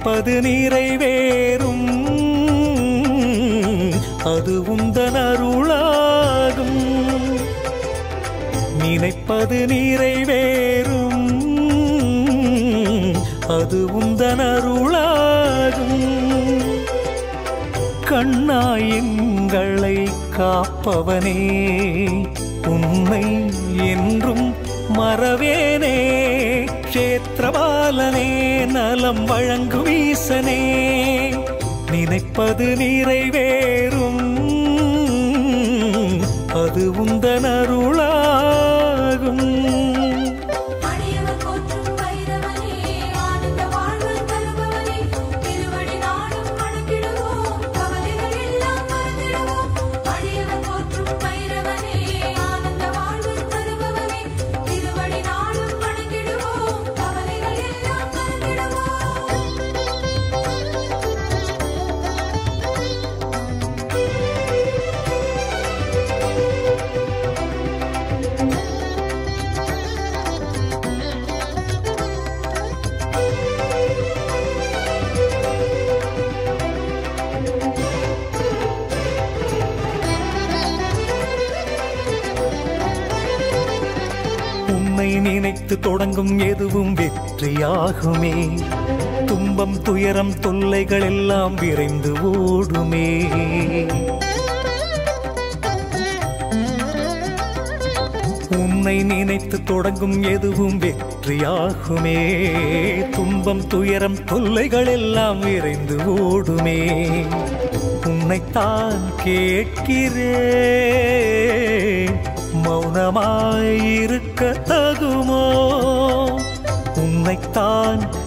நினைப்பது நிறைவேறும் அது உந்தன் அருளாகும் நினைப்பது நிறைவேறும் அது உந்தன் அருளாகும் கண்ணாயங்களை காப்பவனே உன்னை என்றும் மறவேனே க்ஷேத்திரபாலனே நலம் வழங்கும் ஈசனே நினைப்பது நிறைவேறும் அது உந்தன் அருளாகும் அடியவர் போற்றும் பைரவனே ஆனந்த வாழ்வு தருபவனே திருவடி நாடும் வணங்கிடுவோம் கவலைகள் எல்லாம் மறந்திடுவோம் அடியவர் போற்றும் பைரவனே ஆனந்த வாழ்வு தருபவனே திருவடி நாடும் வணங்கிடுவோம் கவலைகள் எல்லாம் மறந்திடுவோம் உன்னை நினைத்து தொடங்கும் எதுவும் வெற்றியாகுமே துன்பம் துயரம் தொல்லைகள் எல்லாம் விரைந்து ஓடுமே உன்னை நினைத்து தொடங்கும் எதுவும் வெற்றியாகுமே துன்பம் துயரம் தொல்லைகள் எல்லாம் விரைந்து ஓடுமே உன்னைத்தான் கேட்கிறேன் மௌனமாயிருக்க தகுமோ உன்னைத்தான்